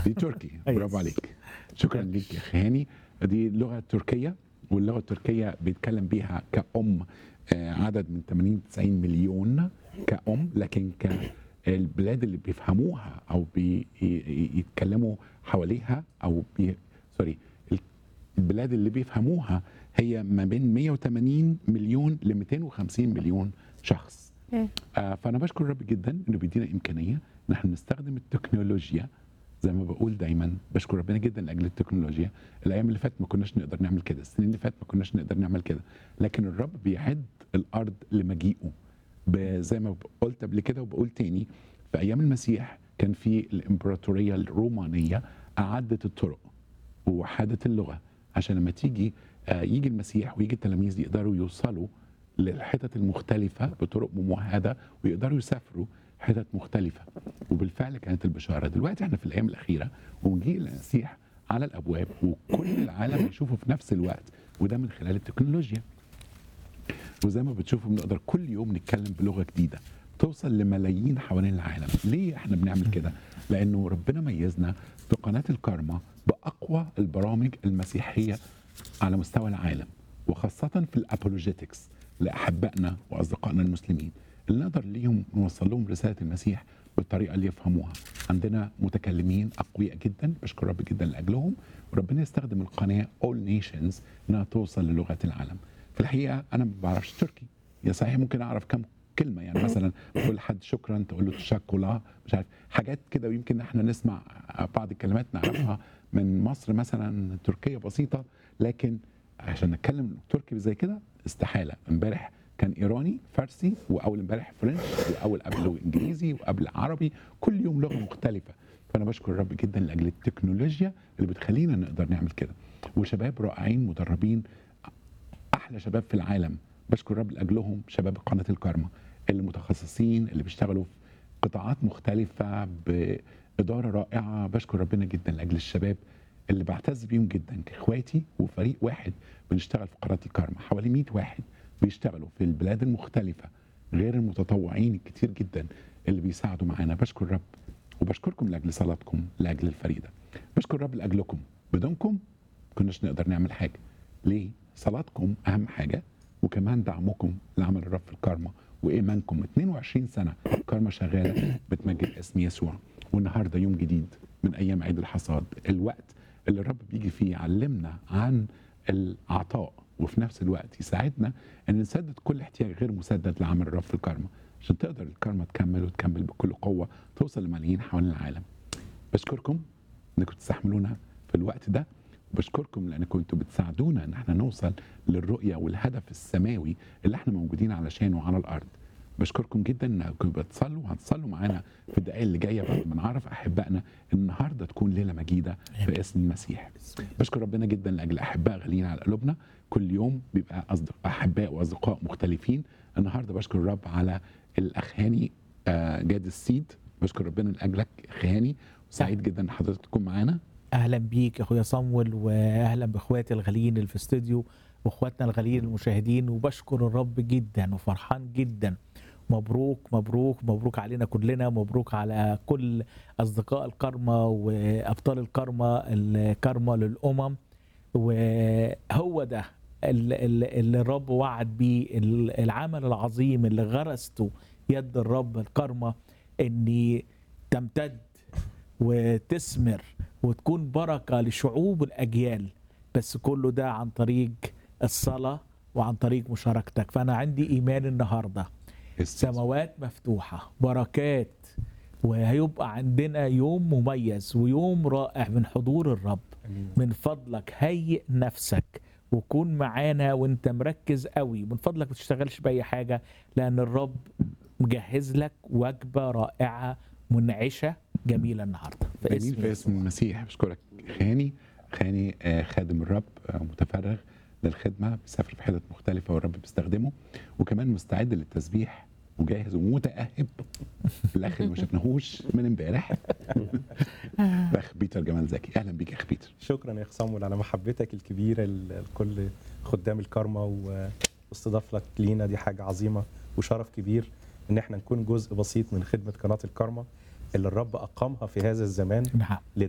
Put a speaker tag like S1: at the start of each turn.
S1: دي تركي
S2: أيوة.
S1: برافو عليك شكرا ليك يا اخي هاني دي لغه تركيه واللغه التركيه بيتكلم بيها كأم آه، عدد من 80 90 مليون كأم لكن كالبلاد اللي بيفهموها او بيتكلموا حواليها او بي سوري البلاد اللي بيفهموها هي ما بين 180 مليون ل 250 مليون شخص
S3: مم.
S1: آه فانا بشكر الرب جدا انه بيدينا امكانيه ان احنا نستخدم التكنولوجيا زي ما بقول دايما بشكر ربنا جدا لاجل التكنولوجيا الايام اللي فاتت ما كناش نقدر نعمل كده السنين اللي فاتت ما كناش نقدر نعمل كده لكن الرب بيعد الارض لمجيئه ب- زي ما قلت قبل كده وبقول تاني في ايام المسيح كان في الامبراطوريه الرومانيه اعدت الطرق ووحدت اللغه عشان لما تيجي آه، يجي المسيح ويجي التلاميذ يقدروا يوصلوا للحتت المختلفه بطرق ممهده ويقدروا يسافروا حتت مختلفه وبالفعل كانت البشاره دلوقتي احنا في الايام الاخيره ومجيء المسيح على الابواب وكل العالم يشوفه في نفس الوقت وده من خلال التكنولوجيا وزي ما بتشوفوا بنقدر كل يوم نتكلم بلغه جديده توصل لملايين حوالين العالم ليه احنا بنعمل كده لانه ربنا ميزنا في قناه الكارما باقوى البرامج المسيحيه على مستوى العالم وخاصه في الابولوجيتكس لاحبائنا واصدقائنا المسلمين اللي نقدر ليهم نوصل لهم رساله المسيح بالطريقه اللي يفهموها عندنا متكلمين اقوياء جدا بشكر رب جدا لاجلهم وربنا يستخدم القناه اول نيشنز انها توصل للغات العالم في الحقيقه انا ما بعرفش تركي يا صحيح ممكن اعرف كم كلمه يعني مثلا تقول لحد شكرا تقول له تشاكولا مش عارف حاجات كده ويمكن احنا نسمع بعض الكلمات نعرفها من مصر مثلا تركيه بسيطه لكن عشان نتكلم تركي زي كده استحاله امبارح كان ايراني فارسي واول امبارح فرنش واول قبله انجليزي وقبل عربي كل يوم لغه مختلفه فانا بشكر الرب جدا لاجل التكنولوجيا اللي بتخلينا نقدر نعمل كده وشباب رائعين مدربين احلى شباب في العالم بشكر الرب لاجلهم شباب قناه الكارما اللي متخصصين اللي بيشتغلوا في قطاعات مختلفه باداره رائعه بشكر ربنا جدا لاجل الشباب اللي بعتز بيهم جدا كاخواتي وفريق واحد بنشتغل في قناه الكارما حوالي 100 واحد بيشتغلوا في البلاد المختلفه غير المتطوعين الكتير جدا اللي بيساعدوا معانا بشكر الرب وبشكركم لاجل صلاتكم لاجل الفريق ده بشكر الرب لاجلكم بدونكم كناش نقدر نعمل حاجه ليه صلاتكم اهم حاجه وكمان دعمكم لعمل الرب في الكارما وايمانكم 22 سنه كارما شغاله بتمجد اسم يسوع والنهارده يوم جديد من ايام عيد الحصاد الوقت اللي الرب بيجي فيه يعلمنا عن العطاء وفي نفس الوقت يساعدنا ان نسدد كل احتياج غير مسدد لعمل الرب في الكارما عشان تقدر الكارما تكمل وتكمل بكل قوه توصل لملايين حوالين العالم بشكركم انكم تستحملونا في الوقت ده وبشكركم لانكم انتوا بتساعدونا ان احنا نوصل للرؤيه والهدف السماوي اللي احنا موجودين علشانه على الارض بشكركم جدا انكم بتصلوا وهتصلوا معانا في الدقائق اللي جايه بعد ما نعرف احبائنا النهارده تكون ليله مجيده في اسم المسيح بشكر ربنا جدا لاجل احباء غاليين على قلوبنا كل يوم بيبقى أصدق احباء واصدقاء مختلفين النهارده بشكر الرب على الاخ هاني آه، جاد السيد بشكر ربنا لاجلك اخ هاني وسعيد جدا ان حضرتك تكون معانا
S2: اهلا بيك يا اخويا صمول واهلا باخواتي الغاليين اللي في الاستوديو واخواتنا الغاليين المشاهدين وبشكر الرب جدا وفرحان جدا مبروك مبروك مبروك علينا كلنا مبروك على كل اصدقاء الكرمة وابطال الكرمة الكرمة للامم وهو ده ال- ال- اللي الرب وعد بيه ال- العمل العظيم اللي غرسته يد الرب الكرمة ان تمتد وتثمر وتكون بركه لشعوب الاجيال بس كله ده عن طريق الصلاه وعن طريق مشاركتك فانا عندي ايمان النهارده سماوات مفتوحه بركات وهيبقى عندنا يوم مميز ويوم رائع من حضور الرب من فضلك هيئ نفسك وكون معانا وانت مركز قوي من فضلك ما تشتغلش باي حاجه لان الرب مجهز لك وجبه رائعه منعشه جميله النهارده
S1: جميل في اسم المسيح بشكرك خاني خاني آه، خادم الرب آه، متفرغ للخدمه بيسافر في حتت مختلفه والرب بيستخدمه وكمان مستعد للتسبيح وجاهز ومتاهب الاخ اللي ما شفناهوش من امبارح الاخ بيتر جمال زكي اهلا بيك يا اخ بيتر
S4: شكرا يا اخ صامول على محبتك الكبيره ل- لكل خدام الكارما و- واستضافتك لينا دي حاجه عظيمه وشرف كبير ان احنا نكون جزء بسيط من خدمه قناه الكارما اللي الرب اقامها في هذا الزمان
S2: نعم